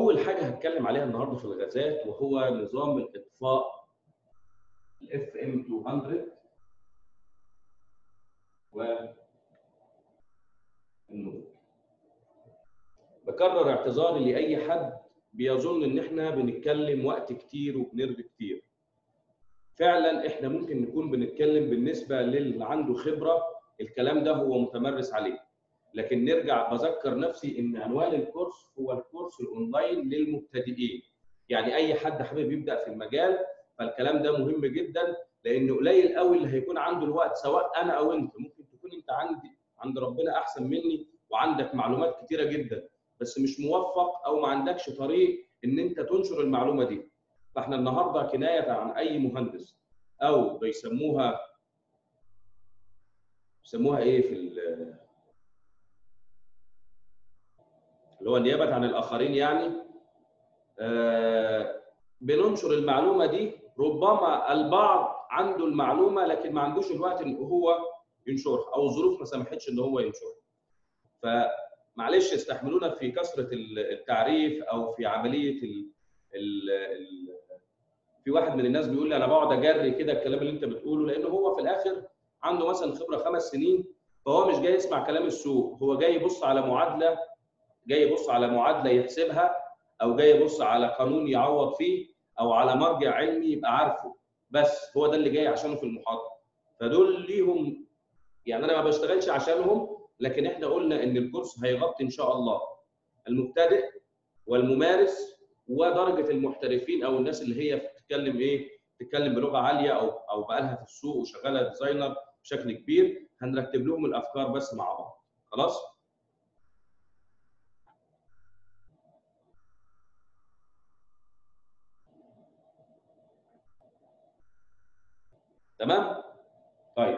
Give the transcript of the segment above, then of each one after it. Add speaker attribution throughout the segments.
Speaker 1: اول حاجه هتكلم عليها النهارده في الغازات وهو نظام الاطفاء الاف ام 200 و النور بكرر اعتذاري لاي حد بيظن ان احنا بنتكلم وقت كتير وبنرغي كتير فعلا احنا ممكن نكون بنتكلم بالنسبه للي عنده خبره الكلام ده هو متمرس عليه لكن نرجع بذكر نفسي ان عنوان الكورس هو الكورس الاونلاين للمبتدئين يعني اي حد حابب يبدا في المجال فالكلام ده مهم جدا لان قليل قوي اللي هيكون عنده الوقت سواء انا او انت ممكن تكون انت عندي عند ربنا احسن مني وعندك معلومات كتيره جدا بس مش موفق او ما عندكش طريق ان انت تنشر المعلومه دي فاحنا النهارده كنايه عن اي مهندس او بيسموها بيسموها ايه في اللي هو نيابه عن الاخرين يعني آه بننشر المعلومه دي ربما البعض عنده المعلومه لكن ما عندوش الوقت ان هو ينشرها او الظروف ما سمحتش ان هو ينشرها فمعلش استحملونا في كثره التعريف او في عمليه ال ال ال في واحد من الناس بيقول لي انا بقعد اجري كده الكلام اللي انت بتقوله لان هو في الاخر عنده مثلا خبره خمس سنين فهو مش جاي يسمع كلام السوق هو جاي يبص على معادله جاي يبص على معادله يحسبها او جاي يبص على قانون يعوض فيه او على مرجع علمي يبقى عارفه بس هو ده اللي جاي عشانه في المحاضره فدول ليهم يعني انا ما بشتغلش عشانهم لكن احنا قلنا ان الكورس هيغطي ان شاء الله المبتدئ والممارس ودرجه المحترفين او الناس اللي هي بتتكلم ايه بتتكلم بلغه عاليه او او بقالها في السوق وشغاله ديزاينر بشكل كبير هنرتب لهم الافكار بس مع بعض خلاص تمام طيب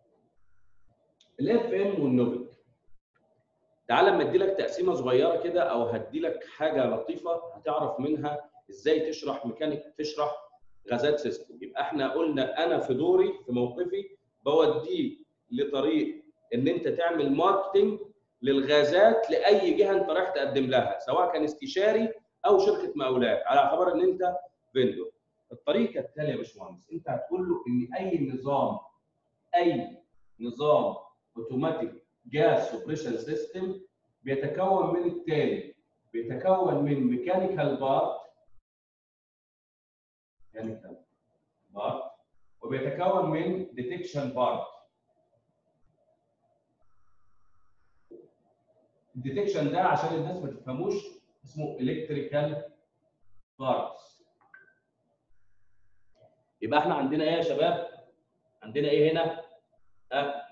Speaker 1: الاف ام والنوفل تعال اما ادي لك تقسيمه صغيره كده او هدي لك حاجه لطيفه هتعرف منها ازاي تشرح ميكانيك تشرح غازات سيستم يبقى احنا قلنا انا في دوري في موقفي بوديه لطريق ان انت تعمل ماركتنج للغازات لاي جهه انت رايح تقدم لها سواء كان استشاري او شركه مقاولات على اعتبار ان انت فيندور الطريقه التاليه يا باشمهندس انت هتقول له ان اي نظام اي نظام اوتوماتيك جاز سوبريشن سيستم بيتكون من التالي بيتكون من ميكانيكال بارت ميكانيكال بارت وبيتكون من ديتكشن بارت الديتكشن ده عشان الناس ما تفهموش اسمه الكتريكال بارتس يبقى احنا عندنا ايه يا شباب عندنا ايه هنا أه.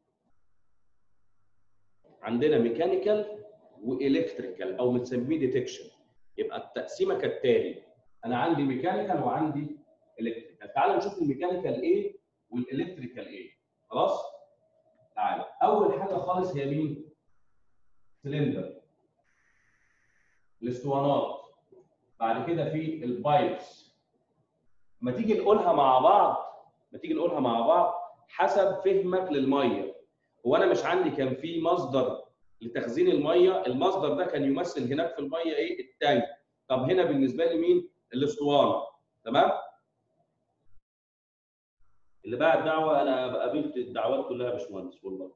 Speaker 1: عندنا ميكانيكال والكتريكال او بنسميه ديتكشن يبقى التقسيمه كالتالي انا عندي ميكانيكال وعندي الكتريكال تعال نشوف الميكانيكال ايه والالكتريكال ايه خلاص تعال اول حاجه خالص هي مين سلندر الاسطوانات بعد كده في البايبس ما تيجي نقولها مع بعض ما تيجي نقولها مع بعض حسب فهمك للميه هو انا مش عندي كان في مصدر لتخزين الميه المصدر ده كان يمثل هناك في الميه ايه التانك طب هنا بالنسبه لي مين الاسطوانه تمام اللي بعد دعوه انا قابلت الدعوات كلها يا باشمهندس والله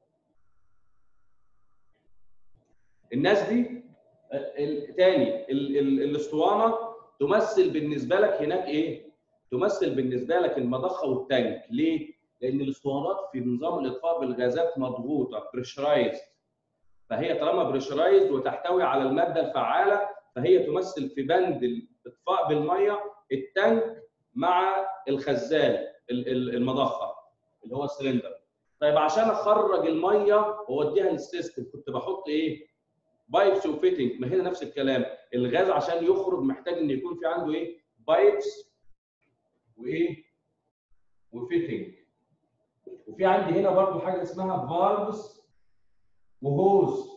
Speaker 1: الناس دي تاني الاسطوانه تمثل بالنسبه لك هناك ايه تمثل بالنسبه لك المضخه والتانك ليه لان الاسطوانات في نظام الاطفاء بالغازات مضغوطه بريشرايزد فهي طالما بريشرايزد وتحتوي على الماده الفعاله فهي تمثل في بند الاطفاء بالميه التانك مع الخزان المضخه اللي هو السلندر طيب عشان اخرج الميه واوديها للسيستم كنت بحط ايه بايبس وفيتنج ما هنا نفس الكلام الغاز عشان يخرج محتاج ان يكون في عنده ايه بايبس وايه وفيتنج وفي عندي هنا برضو حاجه اسمها فالفز وهوز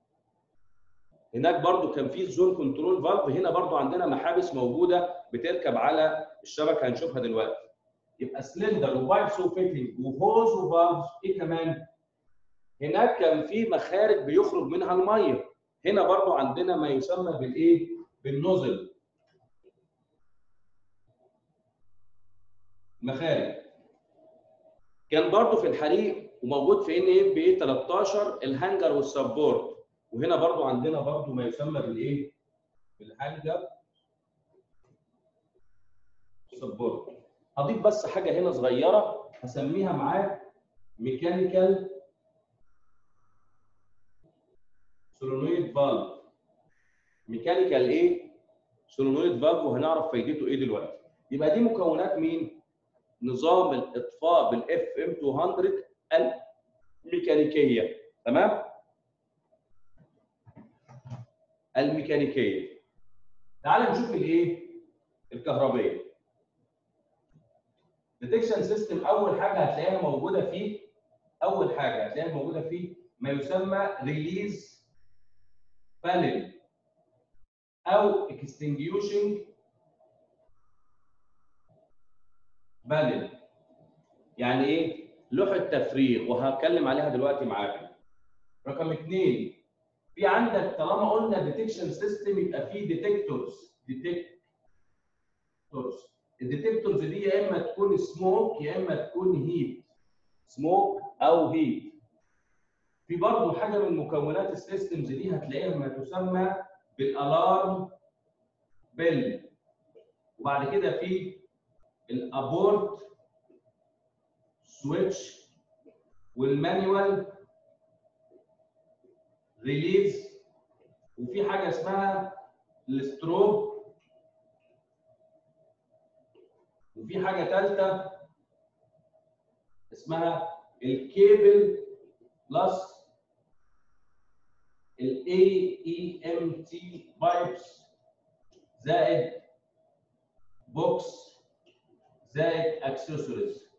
Speaker 1: هناك برضو كان في زون كنترول فالف هنا برضو عندنا محابس موجوده بتركب على الشبكه هنشوفها دلوقتي يبقى سلندر وبايبس وفيتنج وهوز وفالف ايه كمان هناك كان في مخارج بيخرج منها الميه هنا برضو عندنا ما يسمى بالايه بالنوزل مخارج كان برضو في الحريق وموجود في ان اف بي 13 الهانجر والسبورت وهنا برضو عندنا برضو ما يسمى بالايه؟ بالهانجر سبورت هضيف بس حاجه هنا صغيره هسميها معاه ميكانيكال سولونويد فالف ميكانيكال ايه؟ سولونويد فالف وهنعرف فايدته ايه دلوقتي يبقى دي مكونات مين؟ نظام الاطفاء بالاف ام 200 الميكانيكيه تمام؟ الميكانيكيه تعال نشوف الايه؟ الكهربيه ديتكشن سيستم اول حاجه هتلاقيها موجوده فيه اول حاجه هتلاقيها موجوده فيه ما يسمى ريليز بانل او اكستنجيوشنج بانل يعني ايه لوحه تفريغ وهتكلم عليها دلوقتي معاكم رقم اثنين في عندك طالما قلنا ديتكشن سيستم يبقى في ديتكتورز ديتكتورز الديتكتورز دي يا اما تكون سموك يا اما تكون هيت سموك او هيت في برضه حاجه من مكونات السيستمز دي هتلاقيها ما تسمى بالالارم بيل وبعد كده في الابورت سويتش والمانيوال ريليز وفي حاجه اسمها الستروب وفي حاجه ثالثه اسمها الكيبل بلس الاي اي ام تي بايبس زائد بوكس زائد اكسسوارز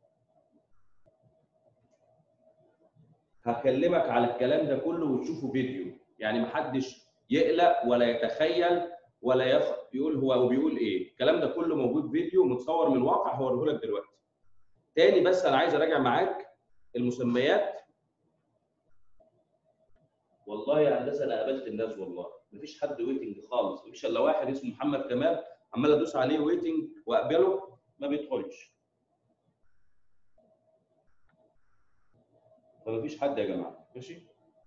Speaker 1: هكلمك على الكلام ده كله وتشوفوا فيديو يعني محدش يقلق ولا يتخيل ولا يخ... يقول هو بيقول ايه الكلام ده كله موجود فيديو متصور من واقع هوريه لك دلوقتي تاني بس انا عايز اراجع معاك المسميات والله يا هندسه انا قابلت الناس والله مفيش حد ويتنج خالص مفيش الا واحد اسمه محمد كمال عمال ادوس عليه ويتنج واقبله ما بيدخلش فمفيش حد يا جماعه ماشي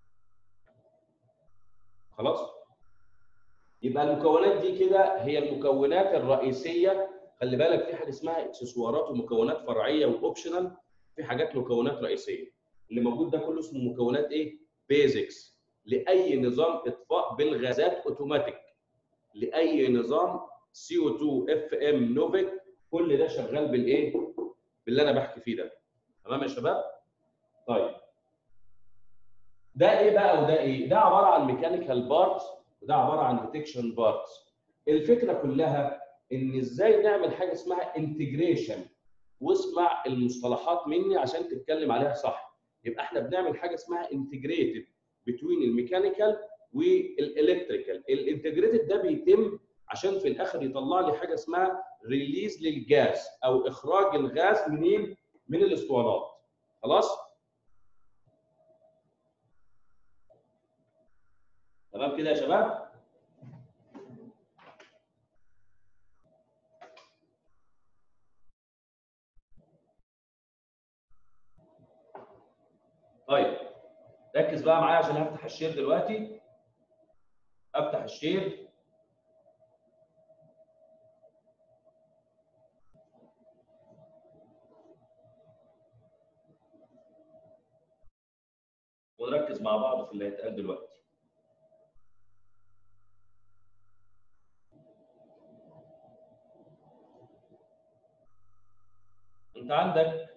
Speaker 1: خلاص يبقى المكونات دي كده هي المكونات الرئيسيه خلي بالك في حاجه اسمها اكسسوارات ومكونات فرعيه واوبشنال في حاجات مكونات رئيسيه اللي موجود ده كله اسمه مكونات ايه بيزكس لاي نظام اطفاء بالغازات اوتوماتيك لاي نظام سي او 2 اف ام نوفيك كل ده شغال بالايه باللي انا بحكي فيه ده تمام يا شباب طيب ده ايه بقى وده ايه ده عباره عن ميكانيكال بارتس وده عباره عن ديتكشن بارتس الفكره كلها ان ازاي نعمل حاجه اسمها انتجريشن واسمع المصطلحات مني عشان تتكلم عليها صح يبقى احنا بنعمل حاجه اسمها انتجريتد بتوين الميكانيكال والالكتريكال الانتجريتد ده بيتم عشان في الاخر يطلع لي حاجه اسمها ريليز للجاز او اخراج الغاز منين من الاسطوانات خلاص تمام كده يا شباب طيب ركز بقى معايا عشان هفتح الشير دلوقتي افتح الشير ونركز مع بعض في اللي هيتقال دلوقتي انت عندك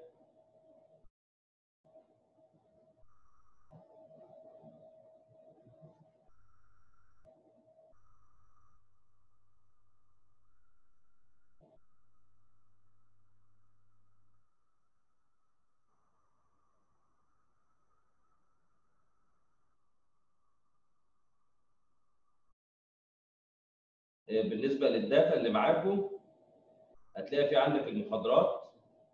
Speaker 1: بالنسبه للداتا اللي معاكم هتلاقي في عندك المحاضرات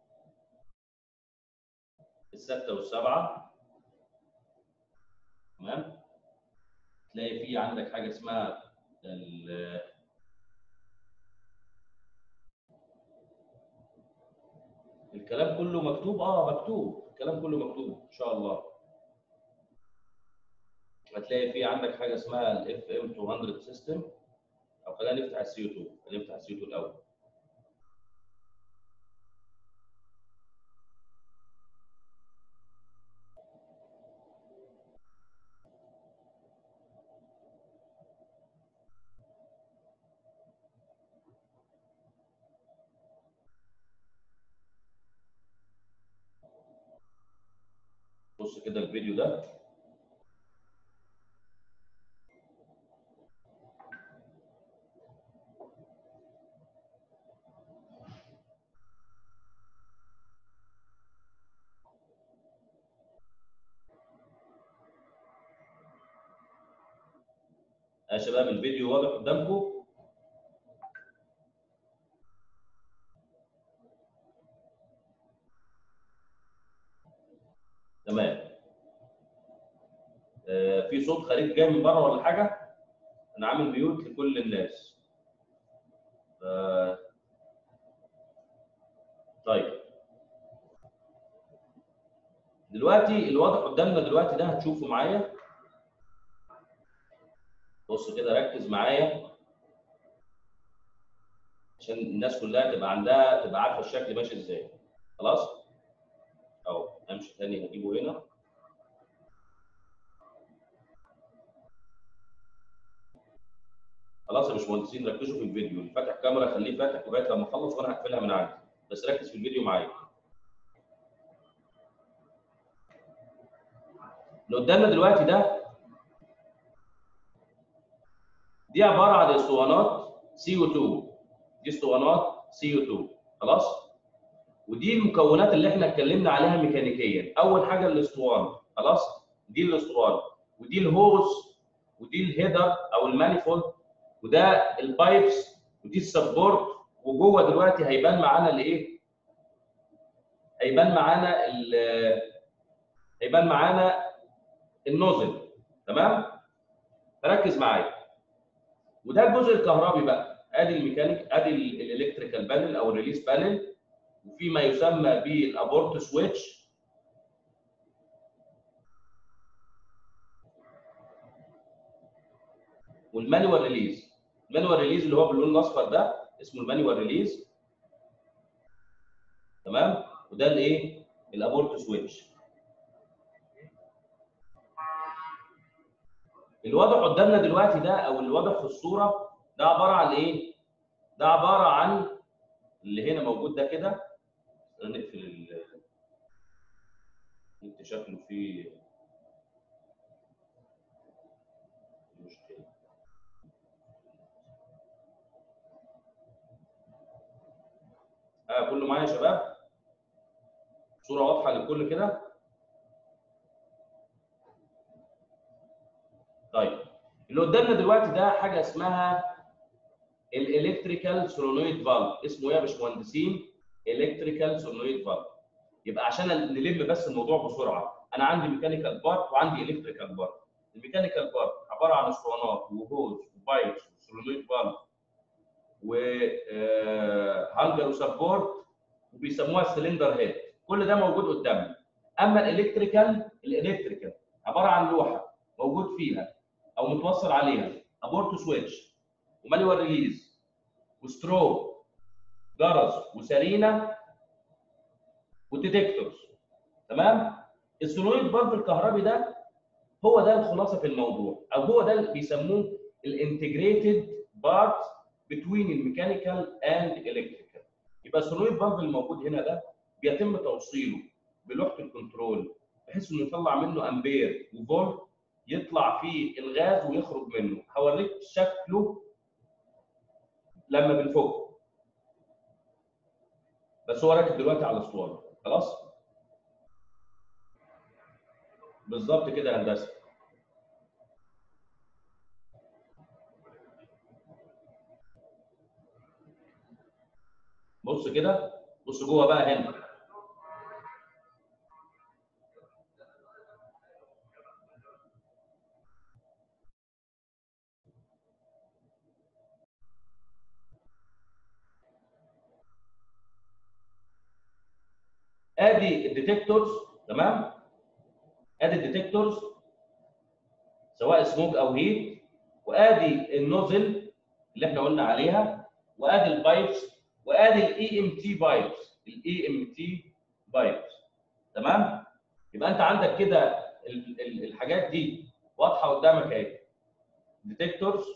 Speaker 1: الستة والسبعة تمام تلاقي في عندك حاجة اسمها ال- الكلام كله مكتوب اه مكتوب الكلام كله مكتوب ان شاء الله هتلاقي في عندك حاجه اسمها الاف ام 200 سيستم او خلينا نفتح السي 2 خلينا نفتح السي 2 الاول بص كده الفيديو ده يا شباب الفيديو واضح قدامكم تمام آه، في صوت خارج جاي من بره ولا حاجه انا عامل ميوت لكل الناس ف- طيب دلوقتي الوضع قدامنا دلوقتي ده هتشوفه معايا بص كده ركز معايا عشان الناس كلها تبقى عندها تبقى عارفه الشكل ماشي ازاي خلاص اهو امشي تاني هجيبه هنا خلاص يا باشمهندسين ركزوا في الفيديو اللي فاتح كاميرا خليه فاتح لغايه لما اخلص وانا هقفلها من عندي بس ركز في الفيديو معايا اللي قدامنا دلوقتي ده دي عباره عن اسطوانات سي او 2 دي اسطوانات سي او 2 خلاص ودي المكونات اللي احنا اتكلمنا عليها ميكانيكيا اول حاجه الاسطوانه خلاص دي الاسطوانه ودي الهوز ودي الهيدر او المانيفولد وده البايبس ودي السبورت وجوه دلوقتي هيبان معانا الايه هيبان معانا ال- هيبان معانا النوزل تمام ركز معايا وده الجزء الكهربي بقى ادي الميكانيك ادي ال- الالكتريكال بانل او الريليس بانل وفي ما يسمى بالابورت سويتش والمانوال ريليز المانوال ريليز اللي هو باللون الاصفر ده اسمه المانوال ريليز تمام وده الايه الابورت سويتش الوضع قدامنا دلوقتي ده او اللي واضح في الصوره ده عباره عن ايه ده عباره عن اللي هنا موجود ده كده نقفل ال انت شكله فيه مشكله اه كله معايا يا شباب صوره واضحه للكل كده طيب اللي قدامنا دلوقتي ده حاجه اسمها الالكتريكال سولونويد فالف اسمه ايه يا باشمهندسين الكتريكال سولونويد فالف يبقى عشان نلم بس الموضوع بسرعه انا عندي ميكانيكال بارت وعندي الكتريكال بارت الميكانيكال بارت عباره عن اسطوانات وهوز وبايبس وسولونويد فالف وهانجر وسبورت وبيسموها السلندر هيد كل ده موجود قدامنا اما الالكتريكال الالكتريكال عباره عن لوحه موجود فيها او متوصل عليها ابورت سويتش ومانوال ريليز وستروب جرس وسرينه وديتكتورز تمام السولويد فالف الكهربي ده هو ده الخلاصه في الموضوع او هو ده اللي بيسموه الانتجريتد بارت بتوين الميكانيكال اند الكتريكال يبقى السولويد فالف الموجود هنا ده بيتم توصيله بلوحه الكنترول بحيث انه يطلع منه امبير وفولت يطلع فيه الغاز ويخرج منه هوريك شكله لما بنفكه بس هو راكب دلوقتي على الاسطوانه خلاص بالظبط كده يا هندسه بص كده بص جوه بقى هنا ادي الديتكتورز تمام ادي الديتكتورز سواء سموك او هيت وادي النوزل اللي احنا قلنا عليها وادي البايبس وادي الاي ام تي بايبس الاي ام تي بايبس تمام يبقى انت عندك كده ال- ال- الحاجات دي واضحه قدامك اهي ديتكتورز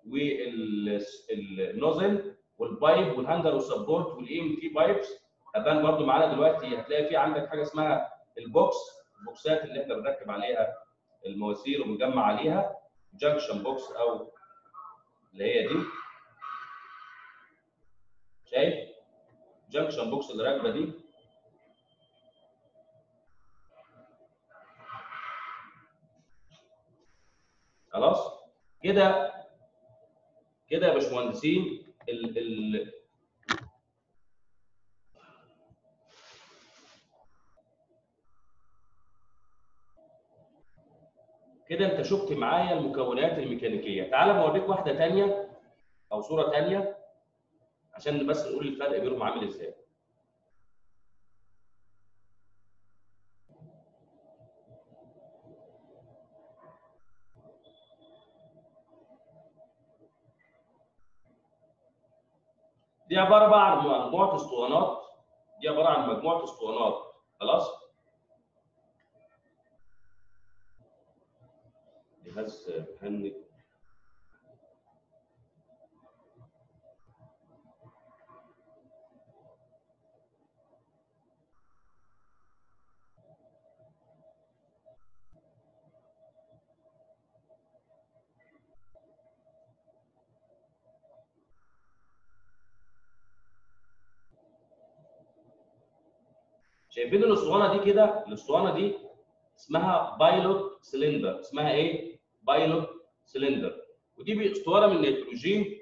Speaker 1: والنوزل والبايب والهاندر والسبورت والاي ام تي بايبس هبان برضو معانا دلوقتي هتلاقي في عندك حاجه اسمها البوكس البوكسات اللي احنا بنركب عليها المواسير وبنجمع عليها جنكشن بوكس او اللي هي دي شايف جنكشن بوكس اللي راكبه دي خلاص كده كده يا باشمهندسين ال ال كده انت شفت معايا المكونات الميكانيكيه تعال بوريك واحده ثانيه او صوره ثانيه عشان بس نقول الفرق بينهم عامل ازاي دي عباره بقى عن مجموعه اسطوانات دي عباره عن مجموعه اسطوانات خلاص جهاز مهنج شايفين الاسطوانه دي كده الاسطوانه دي اسمها بايلوت سلندر اسمها ايه بايلوت سلندر ودي اسطوانه من النيتروجين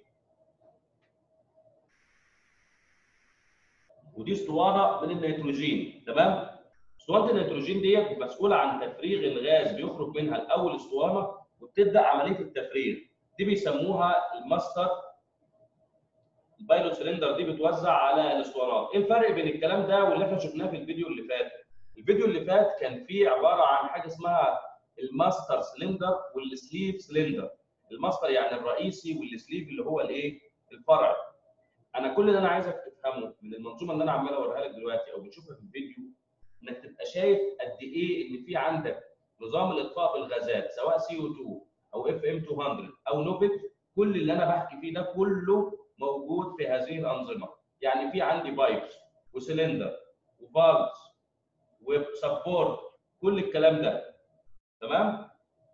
Speaker 1: ودي اسطوانه من النيتروجين تمام اسطوانه النيتروجين ديت مسؤوله عن تفريغ الغاز بيخرج منها الاول اسطوانه وبتبدا عمليه التفريغ دي بيسموها الماستر البايلوت سلندر دي بتوزع على الاسطوانات ايه الفرق بين الكلام ده واللي احنا شفناه في الفيديو اللي فات الفيديو اللي فات كان فيه عباره عن حاجه اسمها الماستر سلندر والسليف سلندر الماستر يعني الرئيسي والسليف اللي هو الايه الفرع انا كل اللي انا عايزك تفهمه من المنظومه اللي انا عمال اوريها لك دلوقتي او بتشوفها في الفيديو انك تبقى شايف قد ايه ان في عندك نظام الاطفاء بالغازات سواء سي او 2 او اف ام 200 او نوبت كل اللي انا بحكي فيه ده كله موجود في هذه الانظمه يعني في عندي بايبس وسلندر وفالفز وسبورت كل الكلام ده تمام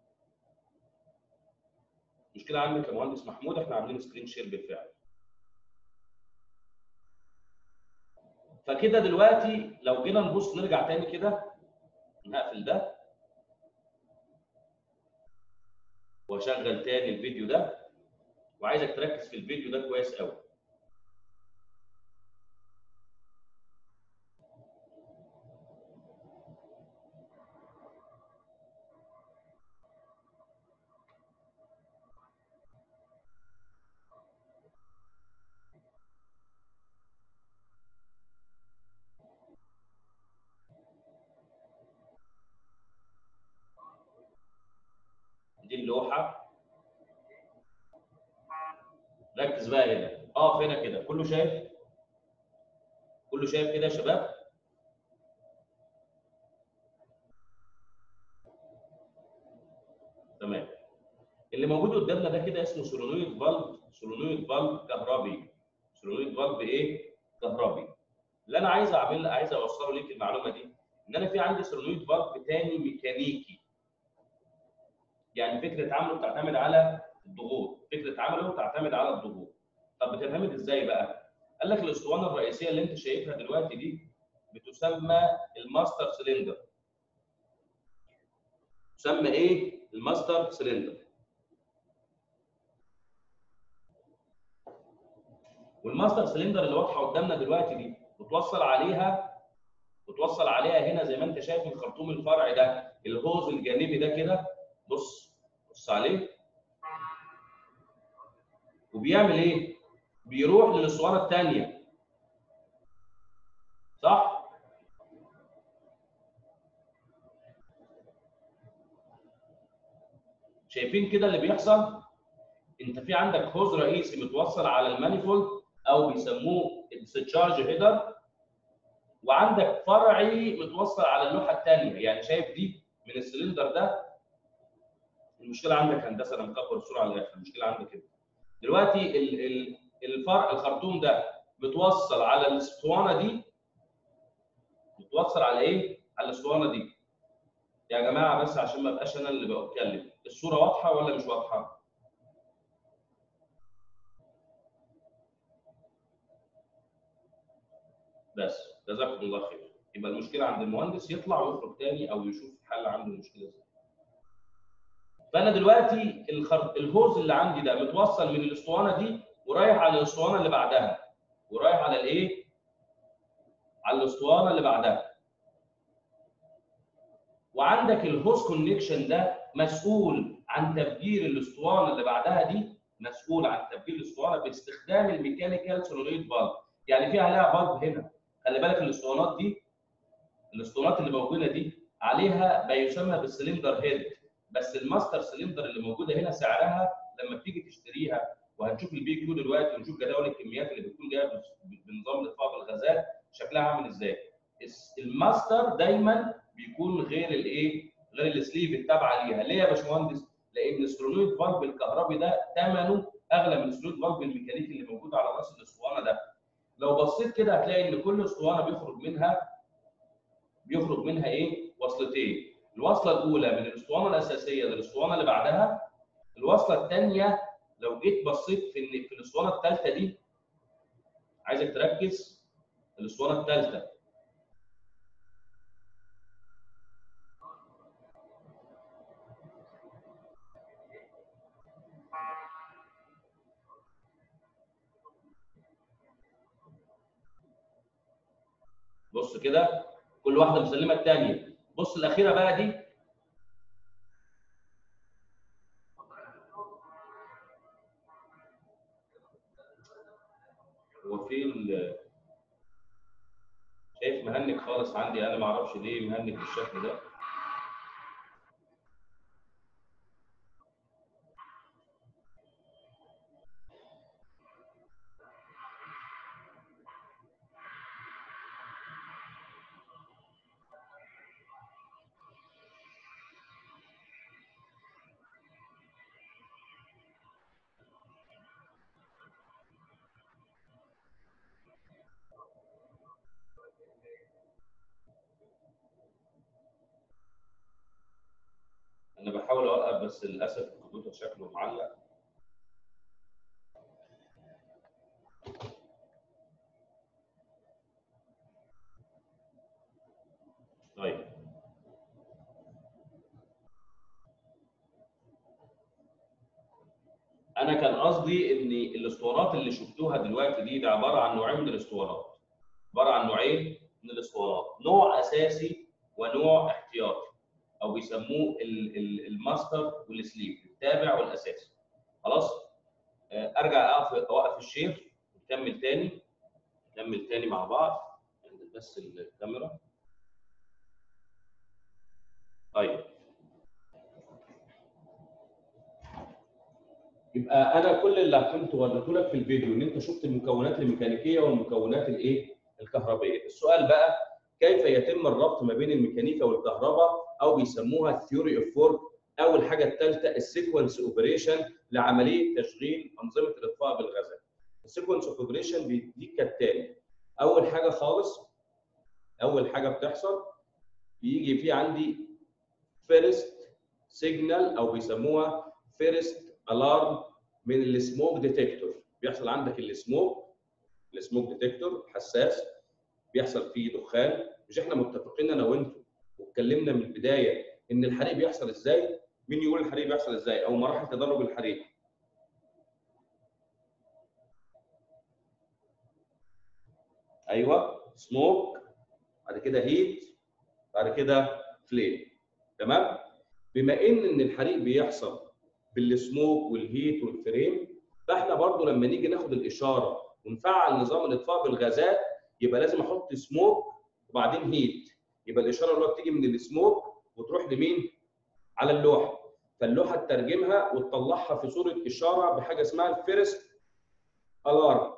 Speaker 1: مشكله عندك يا مهندس محمود احنا عاملين سكرين شير بالفعل فكده دلوقتي لو جينا نبص نرجع تاني كده نقفل ده واشغل تاني الفيديو ده وعايزك تركز في الفيديو ده كويس قوي دي اللوحه ركز بقى هنا اقف هنا كده كله شايف كله شايف كده يا شباب تمام اللي موجود قدامنا ده كده اسمه سولونويد فالف سولونويد فالف كهربي سولونويد فالف ايه كهربي اللي انا عايز اعمل عايز اوصله ليك المعلومه دي ان انا في عندي سولونويد فالف تاني ميكانيكي يعني فكره عمله بتعتمد على الضغوط فكره عمله تعتمد على الضغوط طب بتعتمد ازاي بقى قال لك الاسطوانه الرئيسيه اللي انت شايفها دلوقتي دي بتسمى الماستر سلندر تسمى ايه الماستر سلندر والماستر سلندر اللي واضحه قدامنا دلوقتي دي بتوصل عليها بتوصل عليها هنا زي ما انت شايف الخرطوم الفرعي ده الهوز الجانبي ده كده بص بص عليه وبيعمل ايه؟ بيروح للاسطوانه الثانيه صح؟ شايفين كده اللي بيحصل انت في عندك هوز رئيسي متوصل على المانيفولد او بيسموه الديسشارج هيدر وعندك فرعي متوصل على اللوحه الثانيه يعني شايف دي من السلندر ده المشكله عندك هندسه انا مكبر الصوره على الاخر المشكله عندك كده دلوقتي ال ال الفرع الخرطوم ده متوصل على الاسطوانه دي متوصل على ايه؟ على الاسطوانه دي يا جماعه بس عشان ما ابقاش انا اللي بتكلم الصوره واضحه ولا مش واضحه؟ بس جزاكم الله خير يبقى المشكله عند المهندس يطلع ويخرج تاني او يشوف حل عنده المشكله ازاي فانا دلوقتي الخر... الهوز اللي عندي ده متوصل من الاسطوانه دي ورايح على الاسطوانه اللي بعدها ورايح على الايه؟ على الاسطوانه اللي بعدها وعندك الهوز كونكشن ده مسؤول عن تفجير الاسطوانه اللي بعدها دي مسؤول عن تفجير الاسطوانه باستخدام الميكانيكال سولونيد بالب يعني في عليها بالب هنا خلي بالك الاسطوانات دي الاسطوانات اللي موجوده دي عليها ما يسمى بالسلندر هيد بس الماستر سلندر اللي موجوده هنا سعرها لما بتيجي تشتريها وهنشوف البي كيو دلوقتي ونشوف جداول الكميات اللي بتكون جايه بنظام الاطفاء بالغازات شكلها عامل ازاي الماستر دايما بيكون غير الايه غير السليف التابعه ليها ليه يا باشمهندس لان السولونويد فالف الكهربي ده ثمنه اغلى من السولونويد فالف الميكانيكي اللي موجود على راس الاسطوانه ده لو بصيت كده هتلاقي ان كل اسطوانه بيخرج منها بيخرج منها ايه وصلتين الوصله الاولى من الاسطوانه الاساسيه للاسطوانه اللي بعدها الوصله الثانيه لو جيت بصيت في في الاسطوانه الثالثه دي عايزك تركز الاسطوانه الثالثه بص كده كل واحده مسلمه الثانيه بص الاخيره بقى دي هو فين شايف مهنج خالص عندي انا ما اعرفش ليه مهنج بالشكل ده انا بحاول اوقف بس للاسف الكمبيوتر شكله معلق طيب انا كان قصدي ان الاسطوانات اللي شفتوها دلوقتي دي ده عباره عن نوعين من الاسطوانات عباره عن نوعين من الاسطوانات نوع اساسي ونوع احتياطي او بيسموه الماستر والسليب التابع والاساسي خلاص ارجع اقف اوقف الشير نكمل تاني نكمل تاني مع بعض بس الكاميرا طيب يبقى انا كل اللي كنت وريته لك في الفيديو ان انت شفت المكونات الميكانيكيه والمكونات الايه الكهربائيه السؤال بقى كيف يتم الربط ما بين الميكانيكا والكهرباء او بيسموها الثيوري اوف فورك او الحاجه الثالثه السيكونس اوبريشن لعمليه تشغيل انظمه الاطفاء بالغازات. السيكونس اوف اوبريشن بيديك كالتالي اول حاجه خالص اول حاجه بتحصل بيجي في عندي فيرست سيجنال او بيسموها فيرست الارم من السموك ديتكتور بيحصل عندك السموك السموك ديتكتور حساس بيحصل فيه دخان مش احنا متفقين انا وانتم واتكلمنا من البدايه ان الحريق بيحصل ازاي؟ مين يقول الحريق بيحصل ازاي؟ او مراحل تدرج الحريق. ايوه سموك بعد كده هيت بعد كده فليم تمام؟ بما ان ان الحريق بيحصل بالسموك والهيت والفريم فاحنا برضو لما نيجي ناخد الاشاره ونفعل نظام الاطفاء بالغازات يبقى لازم احط سموك وبعدين هيت يبقى الاشاره اللي هو بتيجي من السموك وتروح لمين؟ على اللوحه فاللوحه تترجمها وتطلعها في صوره اشاره بحاجه اسمها الفيرست الارم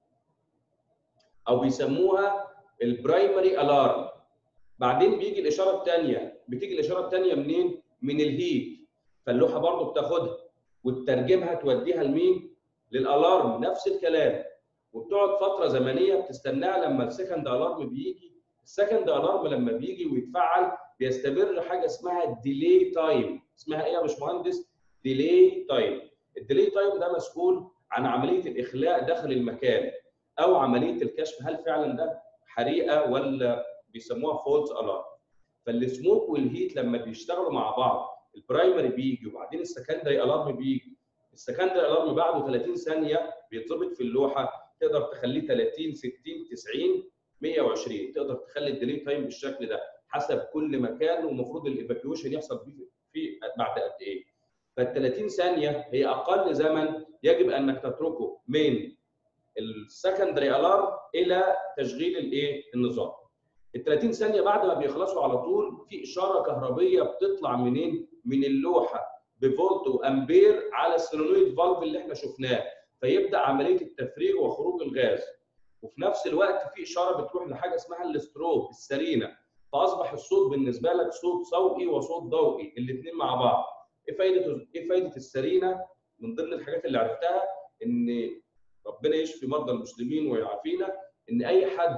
Speaker 1: او بيسموها البرايمري الارم بعدين بيجي الاشاره الثانيه بتيجي الاشاره الثانيه منين من الهيت فاللوحه برضو بتاخدها وتترجمها توديها لمين للالارم نفس الكلام وبتقعد فتره زمنيه بتستناها لما السكند الارم بيجي السكند الارم لما بيجي ويتفعل بيستمر حاجه اسمها الديلي تايم اسمها ايه يا باشمهندس ديلي تايم الديلي تايم ده مسؤول عن عمليه الاخلاء داخل المكان او عمليه الكشف هل فعلا ده حريقه ولا بيسموها فولت الارم فالسموك والهيت لما بيشتغلوا مع بعض البرايمري بيجي وبعدين السكندري الارم بيجي السكندري الارم بعده 30 ثانيه بيتظبط في اللوحه تقدر تخليه 30 60 90 120 تقدر تخلي الديلي تايم بالشكل ده حسب كل مكان ومفروض الايفاكيويشن يحصل فيه في بعد قد ايه فال 30 ثانيه هي اقل زمن يجب انك تتركه من السكندري الارم الى تشغيل الايه النظام ال 30 ثانيه بعد ما بيخلصوا على طول في اشاره كهربيه بتطلع منين من اللوحه بفولت وامبير على السولينويد فالف اللي احنا شفناه فيبدا عمليه التفريغ وخروج الغاز وفي نفس الوقت في اشاره بتروح لحاجه اسمها الاستروب السرينه فاصبح الصوت بالنسبه لك صوت صوتي وصوت ضوئي الاثنين مع بعض ايه فايده ايه فايده السرينه من ضمن الحاجات اللي عرفتها ان ربنا يشفي مرضى المسلمين ويعافينا ان اي حد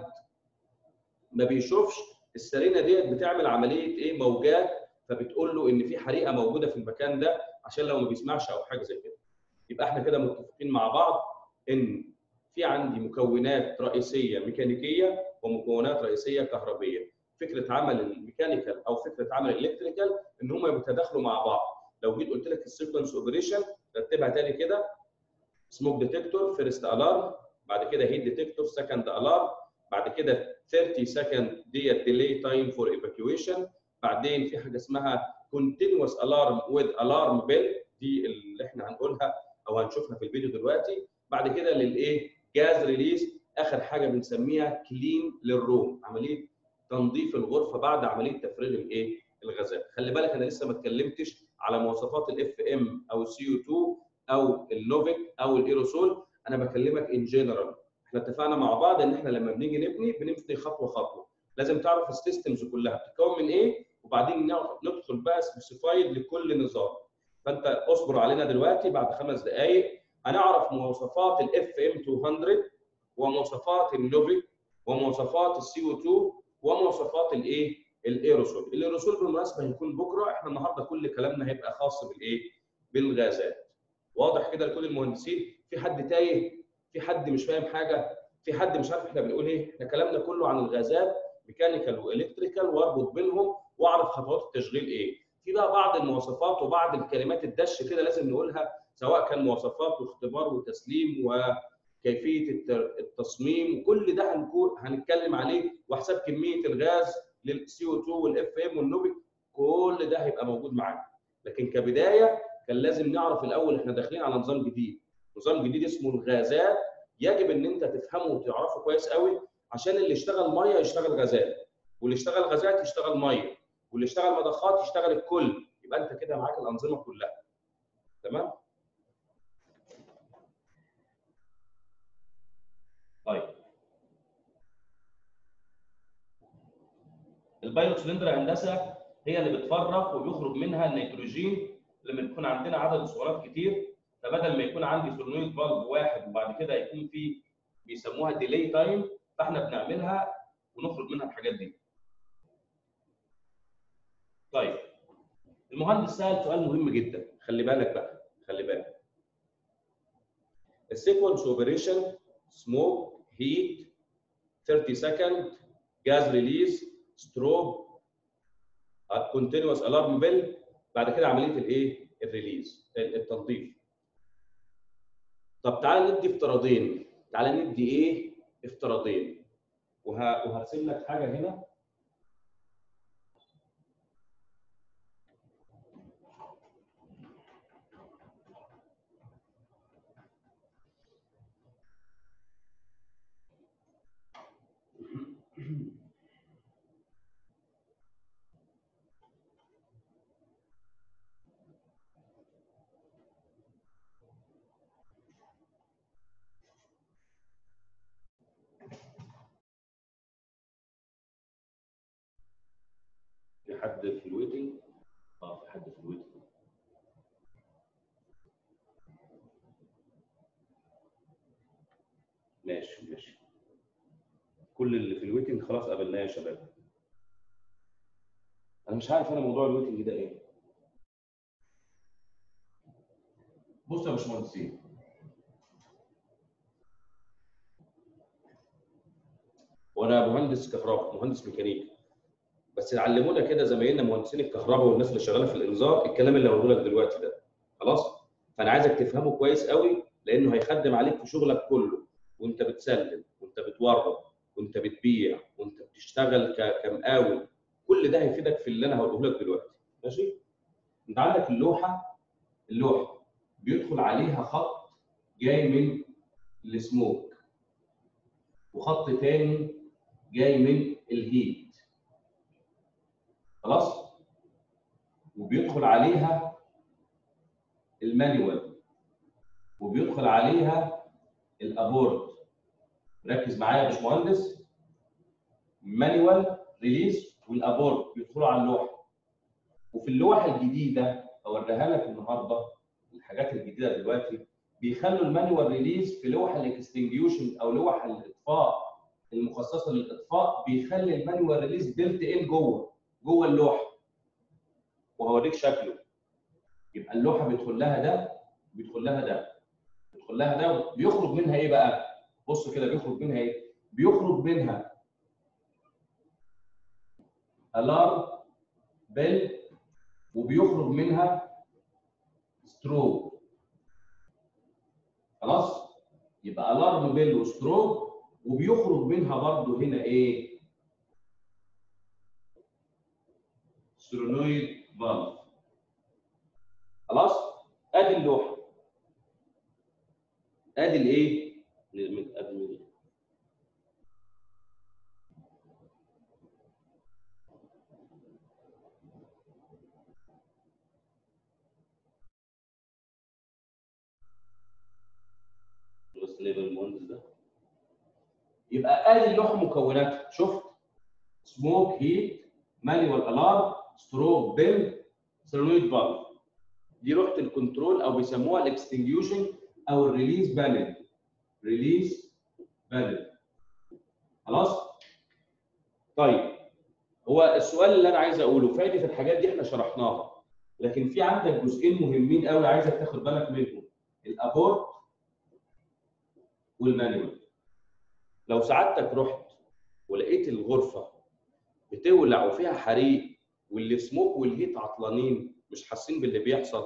Speaker 1: ما بيشوفش السرينه ديت بتعمل عمليه ايه موجات فبتقول له ان في حريقه موجوده في المكان ده عشان لو ما بيسمعش او حاجه زي كده يبقى احنا كده متفقين مع بعض ان في عندي مكونات رئيسيه ميكانيكيه ومكونات رئيسيه كهربيه فكره عمل الميكانيكال او فكره عمل الالكتريكال ان هم يتداخلوا مع بعض لو جيت قلت لك السيكونس اوبريشن رتبها تاني كده سموك ديتكتور فيرست الارم بعد كده هيت ديتكتور سكند الارم بعد كده 30 سكند ديت ديلي تايم فور ايفاكيويشن بعدين في حاجه اسمها كونتينوس الارم وذ الارم بيل دي اللي احنا هنقولها او هنشوفها في الفيديو دلوقتي بعد كده للايه جاز ريليز اخر حاجه بنسميها كلين للروم عمليه تنظيف الغرفه بعد عمليه تفريغ الايه الغازات خلي بالك انا لسه ما اتكلمتش على مواصفات الاف ام او السي او 2 او النوفيك او الايروسول انا بكلمك ان جنرال احنا اتفقنا مع بعض ان احنا لما بنيجي نبني بنبني خطوه خطوه لازم تعرف السيستمز كلها بتتكون من ايه وبعدين ندخل بقى سبيسيفايد لكل نظام فانت اصبر علينا دلوقتي بعد خمس دقائق هنعرف مواصفات الاف ام 200 ومواصفات النوفيك ومواصفات السي او 2 ومواصفات الايه الايروسول الايروسول بالمناسبه هيكون بكره احنا النهارده كل كلامنا هيبقى خاص بالايه بالغازات واضح كده لكل المهندسين في حد تايه في حد مش فاهم حاجه في حد مش عارف احنا بنقول ايه احنا كلامنا كله عن الغازات ميكانيكال والكتريكال واربط بينهم واعرف خطوات التشغيل ايه في بقى بعض المواصفات وبعض الكلمات الدش كده لازم نقولها سواء كان مواصفات واختبار وتسليم وكيفيه التصميم وكل ده هنكون هنتكلم عليه وحساب كميه الغاز للسي او 2 والاف ام والنوبك كل ده هيبقى موجود معانا لكن كبدايه كان لازم نعرف الاول احنا داخلين على نظام جديد نظام جديد اسمه الغازات يجب ان انت تفهمه وتعرفه كويس قوي عشان اللي يشتغل ميه يشتغل غازات واللي يشتغل غازات يشتغل ميه واللي يشتغل مضخات يشتغل الكل يبقى انت كده معاك الانظمه كلها تمام طيب البايو سلندر هندسه هي اللي بتفرغ وبيخرج منها النيتروجين لما يكون عندنا عدد اسطوانات كتير فبدل ما يكون عندي سولنويد فالف واحد وبعد كده يكون في بيسموها ديلي تايم فاحنا بنعملها ونخرج منها الحاجات دي. طيب المهندس سال سؤال مهم جدا خلي بالك بقى خلي بالك. السيكونس اوبريشن سموك هيت 30 سكند جاز ريليز ستروب كونتينوس الارم بيل بعد كده عمليه الايه؟ الريليز التنظيف. طب تعالى ندي افتراضين تعالى ندي ايه افتراضين وه... وهرسم لك حاجه هنا حد في الويتنج اه في حد في الويتنج ماشي ماشي كل اللي في الويتنج خلاص قابلناه يا شباب انا مش عارف انا موضوع الويتنج ده ايه بصوا يا باشمهندسين وانا مهندس كهرباء مهندس ميكانيكا بس علمونا كده زمايلنا مهندسين الكهرباء والناس اللي شغاله في الانذار الكلام اللي هقوله لك دلوقتي ده خلاص فانا عايزك تفهمه كويس قوي لانه هيخدم عليك في شغلك كله وانت بتسلم وانت بتورد وانت بتبيع وانت بتشتغل ك- كمقاول كل ده هيفيدك في اللي انا هقوله لك دلوقتي ماشي انت عندك اللوحه اللوحه بيدخل عليها خط جاي من السموك وخط تاني جاي من الهيت خلاص وبيدخل عليها المانيوال وبيدخل عليها الابورت ركز معايا يا باشمهندس مانيوال ريليز والابورت بيدخلوا على اللوحه وفي اللوحه الجديده اوريها لك النهارده الحاجات الجديده دلوقتي بيخلوا المانيوال ريليز في لوح الاكستنجيوشن او لوح الاطفاء المخصصه للاطفاء بيخلي المانيوال ريليز بيلت ان جوه جوه اللوحه وهوريك شكله يبقى اللوحه بيدخل لها ده بيدخل لها ده بيدخل لها ده بيخرج منها ايه بقى؟ بص كده بيخرج منها ايه؟ بيخرج منها الارم بيل وبيخرج منها ستروب خلاص؟ يبقى الارم بيل وستروب وبيخرج منها برضو هنا ايه؟ سولونويد فالف خلاص؟ ادي اللوحه ادي الايه؟ من ادي من بس ليه المهندس ده يبقى ادي اللوحه مكوناتها شفت سموك هيت مانيوال الارم ستروك بيل سولويد فالف دي لوحه الكنترول او بيسموها الاكستنجيوشن او الريليز بانل ريليز بانل خلاص طيب هو السؤال اللي انا عايز اقوله فايده الحاجات دي احنا شرحناها لكن في عندك جزئين مهمين قوي عايزك تاخد بالك منهم الابورت والمانيوال لو سعادتك رحت ولقيت الغرفه بتولع وفيها حريق واللي سموك والهيت عطلانين مش حاسين باللي بيحصل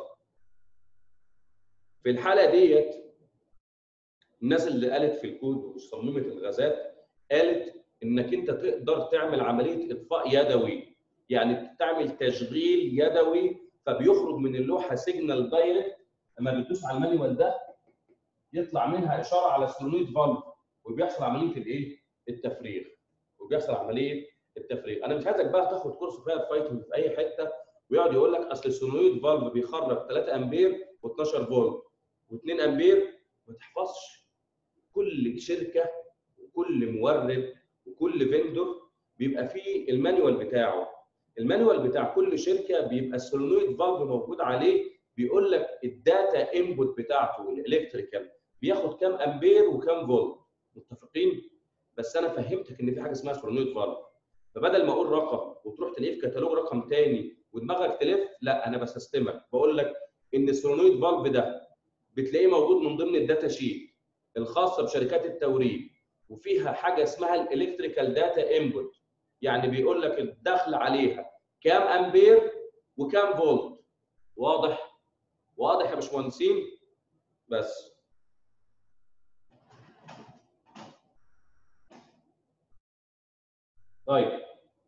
Speaker 1: في الحاله ديت الناس اللي قالت في الكود وصممت الغازات قالت انك انت تقدر تعمل عمليه اطفاء يدوي يعني تعمل تشغيل يدوي فبيخرج من اللوحه سيجنال دايركت لما بتدوس على المانيوال ده يطلع منها اشاره على السولونويد فالف وبيحصل عمليه الايه؟ التفريغ وبيحصل عمليه التفريغ انا مش عايزك بقى تاخد كورس فاير فايتنج في اي حته ويقعد يقول لك اصل السولونويد فالف بيخرج 3 امبير و12 فولت و2 امبير ما تحفظش كل شركه وكل مورد وكل فيندور بيبقى فيه المانيوال بتاعه المانيوال بتاع كل شركه بيبقى السولونويد فالف موجود عليه بيقول لك الداتا انبوت بتاعته الالكتريكال بياخد كام امبير وكام فولت متفقين بس انا فهمتك ان في حاجه اسمها سولونويد فالف فبدل ما اقول رقم وتروح تلاقيه في كتالوج رقم تاني ودماغك تلف لا انا بسستمك بقول لك ان السولونويد فالف ده بتلاقيه موجود من ضمن الداتا شيت الخاصه بشركات التوريد وفيها حاجه اسمها الالكتريكال داتا انبوت يعني بيقول لك الدخل عليها كام امبير وكام فولت واضح واضح يا باشمهندسين بس طيب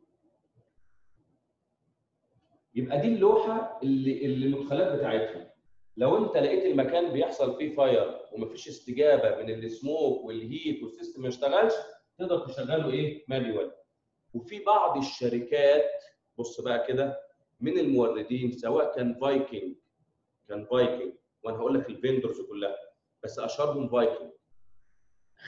Speaker 1: يبقى دي اللوحه اللي اللي المدخلات بتاعتها لو انت لقيت المكان بيحصل فيه فاير ومفيش استجابه من السموك والهيت والسيستم ما اشتغلش تقدر تشغله ايه مانيوال وفي بعض الشركات بص بقى كده من الموردين سواء كان فايكنج كان فايكنج وانا هقول لك الفيندورز كلها بس اشهرهم فايكنج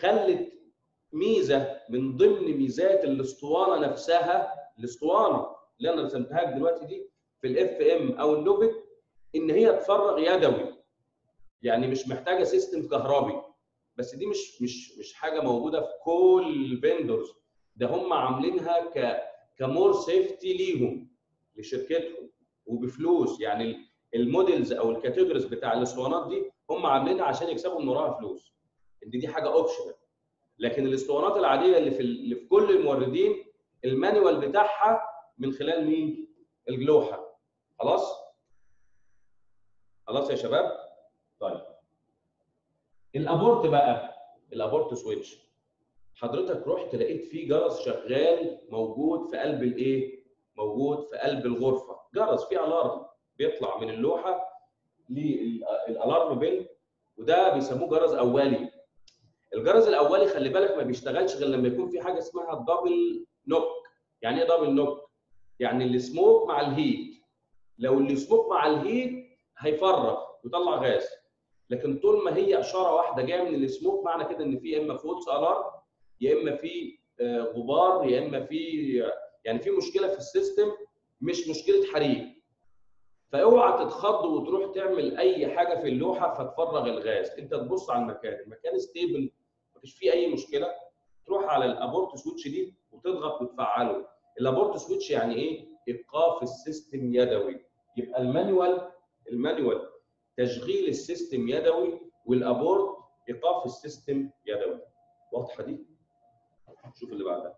Speaker 1: خلت ميزه من ضمن ميزات الاسطوانه نفسها الاسطوانه اللي انا رسمتها لك دلوقتي دي في الاف ام او النوفيك ان هي تفرغ يدوي يعني مش محتاجه سيستم كهربي بس دي مش مش مش حاجه موجوده في كل الفيندورز ده هم عاملينها ك كمور سيفتي ليهم لشركتهم وبفلوس يعني الموديلز او الكاتيجوريز بتاع الاسطوانات دي هم عاملينها عشان يكسبوا من وراها فلوس ان دي حاجه اوبشنال لكن الاسطوانات العاديه اللي في اللي في كل الموردين المانيوال بتاعها من خلال مين؟ اللوحه خلاص؟ خلاص يا شباب؟ طيب الابورت بقى الابورت سويتش حضرتك رحت لقيت فيه جرس شغال موجود في قلب الايه؟ موجود في قلب الغرفه، جرس فيه الارم بيطلع من اللوحه للالارم بيل وده بيسموه جرس اولي. الجرس الاولي خلي بالك ما بيشتغلش غير لما يكون في حاجه اسمها دبل نوك. يعني ايه دبل نوك؟ يعني السموك مع الهيت. لو السموك مع الهيت هيفرغ ويطلع غاز. لكن طول ما هي اشاره واحده جايه من السموك معنى كده ان في اما فولس الارم يا اما في غبار يا اما في يعني في مشكله في السيستم مش مشكله حريق فاوعى تتخض وتروح تعمل اي حاجه في اللوحه فتفرغ الغاز انت تبص على المكان المكان ستيبل مفيش فيه اي مشكله تروح على الابورت سويتش دي وتضغط وتفعله الابورت سويتش يعني ايه ايقاف السيستم يدوي يبقى المانيوال المانيوال تشغيل السيستم يدوي والابورت ايقاف السيستم يدوي واضحه دي شوف اللي بعدها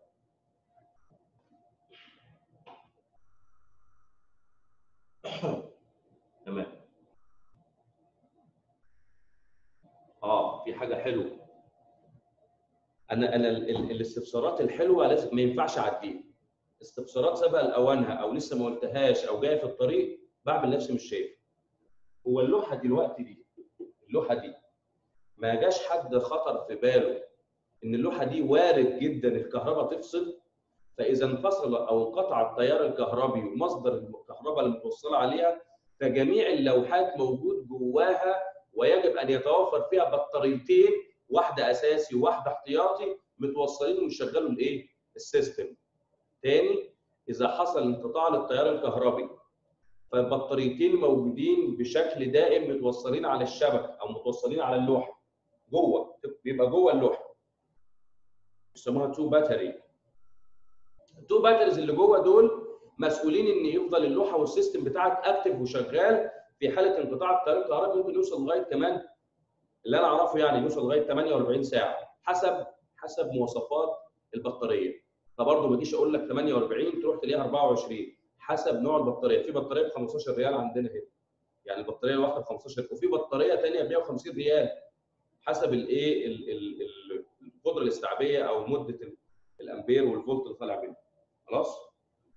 Speaker 1: تمام اه في حاجه حلوه انا انا ال ال الاستفسارات الحلوه لازم ما ينفعش اعديها استفسارات سبق لاوانها او لسه ما قلتهاش او جايه في الطريق بعمل نفسي مش شايف هو اللوحه دلوقتي دي اللوحه دي ما جاش حد خطر في باله ان اللوحه دي وارد جدا الكهرباء تفصل فاذا انفصل او انقطع التيار الكهربي ومصدر الكهرباء المتوصله عليها فجميع اللوحات موجود جواها ويجب ان يتوفر فيها بطاريتين واحده اساسي وواحده احتياطي متوصلين ويشغلوا الايه؟ السيستم. تاني اذا حصل انقطاع للتيار الكهربي فالبطاريتين موجودين بشكل دائم متوصلين على الشبكه او متوصلين على اللوحه جوه بيبقى جوه اللوحه بيسموها تو باتري التو باتريز اللي جوه دول مسؤولين ان يفضل اللوحه والسيستم بتاعك اكتف وشغال في حاله انقطاع التيار الكهربي ممكن يوصل لغايه كمان اللي انا اعرفه يعني يوصل لغايه 48 ساعه حسب حسب مواصفات البطاريه فبرضه ما اجيش اقول لك 48 تروح تلاقيها 24 حسب نوع البطاريه في بطاريه ب 15 ريال عندنا هنا يعني البطاريه الواحده ب 15 وفي بطاريه ثانيه ب 150 ريال حسب الايه القدره الاستيعابيه او مده الامبير والفولت اللي طالع منه خلاص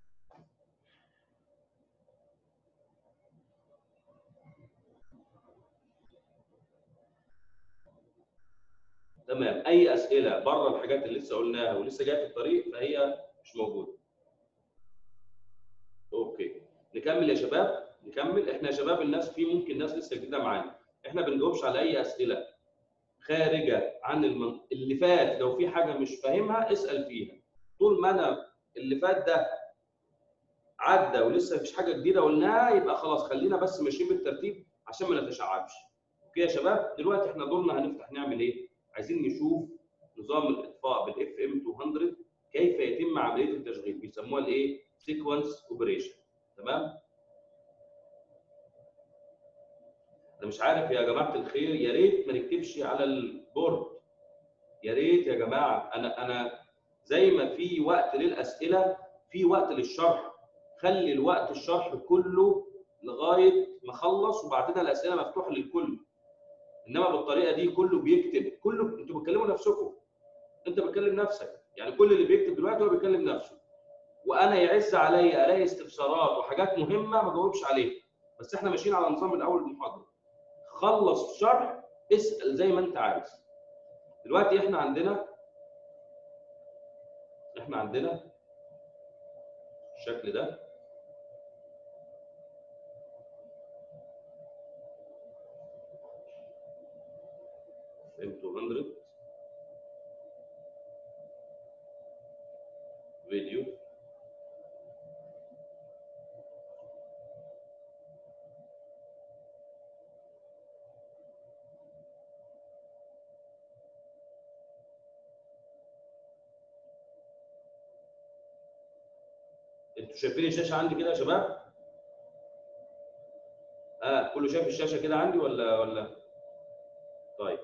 Speaker 1: تمام اي اسئله بره الحاجات اللي لسه قلناها ولسه جايه في الطريق فهي مش موجوده اوكي نكمل يا شباب نكمل احنا يا شباب الناس في ممكن ناس لسه جديده معانا احنا بنجاوبش على اي اسئله خارجه عن المن... اللي فات لو في حاجه مش فاهمها اسال فيها طول ما انا اللي فات ده عدى ولسه مفيش حاجه جديده قلناها يبقى خلاص خلينا بس ماشيين بالترتيب عشان ما نتشعبش اوكي يا شباب دلوقتي احنا دورنا هنفتح نعمل ايه عايزين نشوف نظام الاطفاء بالاف ام 200 كيف يتم عمليه التشغيل بيسموها الايه سيكونس اوبريشن تمام انا مش عارف يا جماعه الخير يا ريت ما نكتبش على البورد يا ريت يا جماعه انا انا زي ما في وقت للاسئله في وقت للشرح خلي الوقت الشرح كله لغايه ما اخلص وبعدين الاسئله مفتوحه للكل انما بالطريقه دي كله بيكتب كله انتوا بتكلموا نفسكم انت بتكلم نفسك يعني كل اللي بيكتب دلوقتي هو بيكلم نفسه وانا يعز عليا الاقي استفسارات وحاجات مهمه ما جاوبش عليها بس احنا ماشيين على نظام الاول المحاضره خلص الشرح اسال زي ما انت عايز دلوقتي احنا عندنا احنا عندنا الشكل ده M200 فيديو انتوا شايفين الشاشه عندي كده يا شباب؟ اه كله شايف الشاشه كده عندي ولا ولا؟ طيب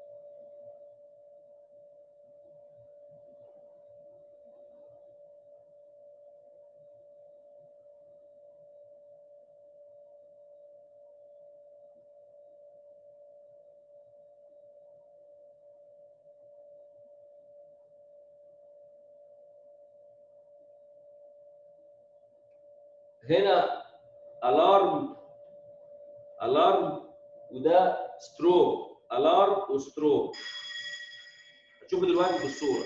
Speaker 1: هنا الارم الارم وده ستروك الارم وستروك هتشوفوا دلوقتي في الصوره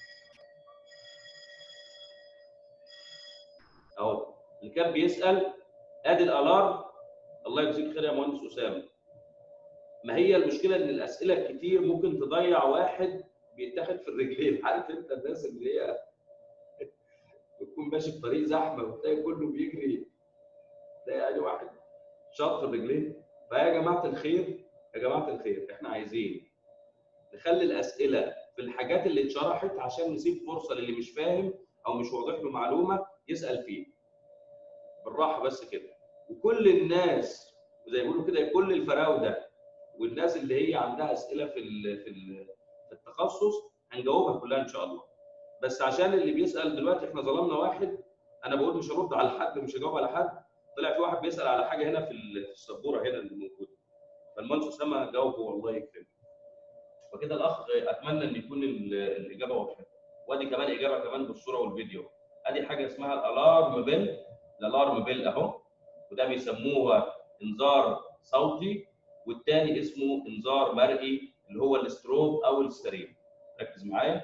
Speaker 1: اهو اللي كان بيسال ادي الالارم الله يجزيك خير يا مهندس اسامه ما هي المشكله ان الاسئله الكتير ممكن تضيع واحد بيتاخد في الرجلين عارف انت الناس اللي هي بتكون ماشي في طريق زحمه وتلاقي كله بيجري تلاقي يعني واحد شاط في الرجلين فيا جماعه الخير يا جماعه الخير احنا عايزين نخلي الاسئله في الحاجات اللي اتشرحت عشان نسيب فرصه للي مش فاهم او مش واضح له معلومه يسال فيه بالراحه بس كده وكل الناس وزي ما بيقولوا كده كل الفراوده والناس اللي هي عندها اسئله في ال في ال في التخصص هنجاوبها كلها ان شاء الله بس عشان اللي بيسال دلوقتي احنا ظلمنا واحد انا بقول مش هرد على حد مش هجاوب على حد طلع في واحد بيسال على حاجه هنا في في السبوره هنا اللي موجوده فالمهندس اسامه جاوبه والله يكرمه وكده الاخ اتمنى ان يكون الاجابه واضحه وادي كمان اجابه كمان بالصوره والفيديو ادي حاجه اسمها الالارم بيل الالارم بيل اهو وده بيسموها انذار صوتي والتاني اسمه انذار مرئي اللي هو الاستروب او الستريم ركز معايا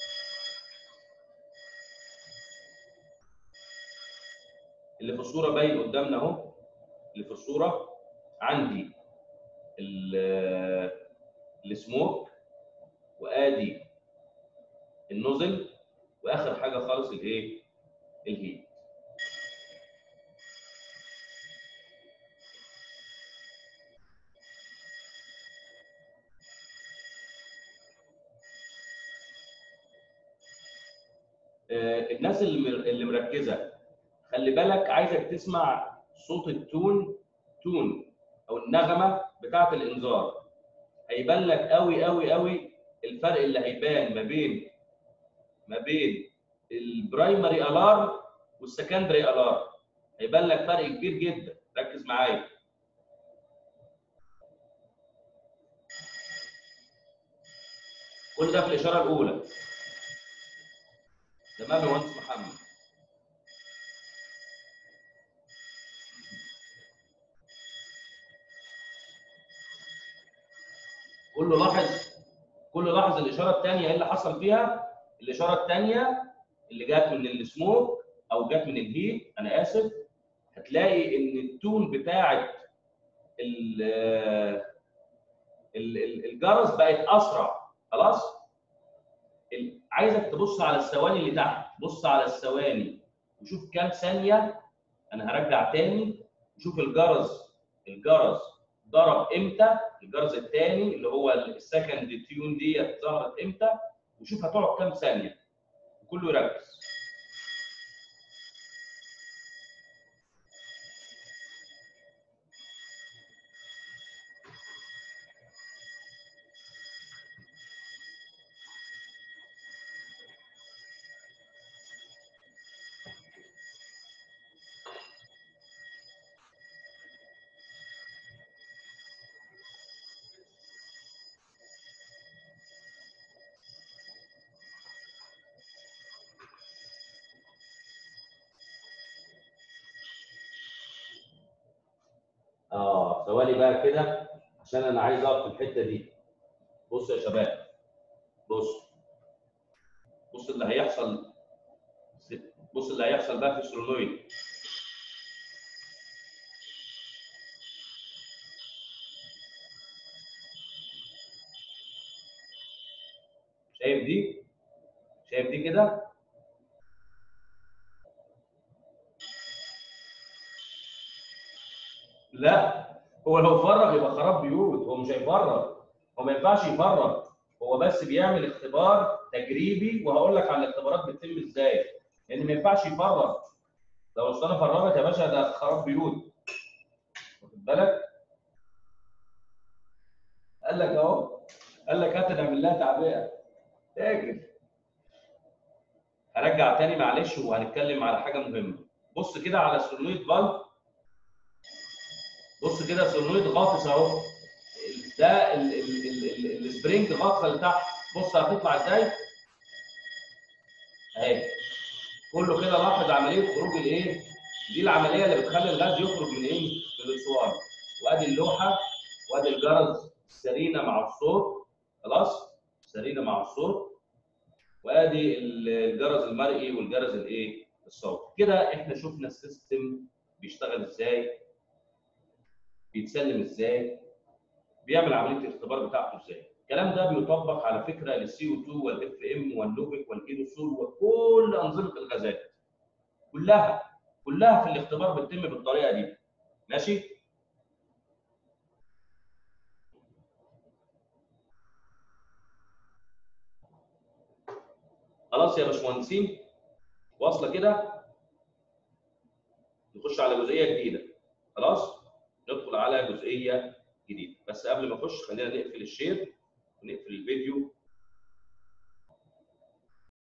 Speaker 1: اللي في الصوره باين قدامنا اهو اللي في الصوره عندي السموك وادي النوزل واخر حاجه خالص الايه الهيت الناس اللي اللي مركزه خلي بالك عايزك تسمع صوت التون تون او النغمه بتاعه الانذار هيبان لك قوي قوي قوي الفرق اللي هيبان ما بين ما بين البرايمري الارم والسكندري الارم هيبان لك فرق كبير جدا ركز معايا كل ده في الاشاره الاولى تمام يا مهندس محمد كله لاحظ كله لاحظ الاشاره الثانيه ايه اللي حصل فيها الاشاره الثانيه اللي جت من السموك او جت من الهيت انا اسف هتلاقي ان التون بتاعه الجرس بقت اسرع خلاص عايزك تبص على الثواني اللي تحت بص على الثواني وشوف كام ثانيه انا هرجع تاني وشوف الجرس الجرس ضرب امتى الجرس الثاني اللي هو السكند تيون ديت ظهرت امتى وشوف هتقعد كام ثانيه كله يركز اه ثواني بقى كده عشان انا عايز اقف في الحته دي بص يا شباب بص بص اللي هيحصل بص اللي هيحصل بقى في السولويد شايف دي شايف دي كده لا هو لو فرغ يبقى خراب بيوت هو مش هيفرغ هو ما ينفعش يفرغ هو بس بيعمل اختبار تجريبي وهقول لك على الاختبارات بتتم ازاي لان ما ينفعش يفرغ لو الاسطوانه فرغت يا باشا ده خراب بيوت واخد بالك قال لك اهو قال لك هات نعمل لها تعبئه تاجر هرجع تاني معلش وهنتكلم على حاجه مهمه بص كده على سولنويد فالف بص كده سولنويد غاطس اهو ده ال- ال- ال- ال- السبرينج غاطسه لتحت بص هتطلع ازاي اهي كله كده لاحظ عمليه خروج الايه دي العمليه اللي بتخلي الغاز يخرج من ايه من الاسوار وادي اللوحه وادي الجرس سرينه مع الصوت خلاص سرينه مع الصوت وادي الجرس المرئي والجرس الايه الصوتي كده احنا شفنا السيستم بيشتغل ازاي بيتسلم ازاي بيعمل عمليه الاختبار بتاعته ازاي الكلام ده بيطبق على فكره للسي او 2 والاف ام والنوفيك والايروسول وكل انظمه الغازات كلها كلها في الاختبار بتتم بالطريقه دي ماشي خلاص يا باشمهندسين واصله كده نخش على جزئيه جديده خلاص ندخل على جزئيه جديده بس قبل ما اخش خلينا نقفل الشير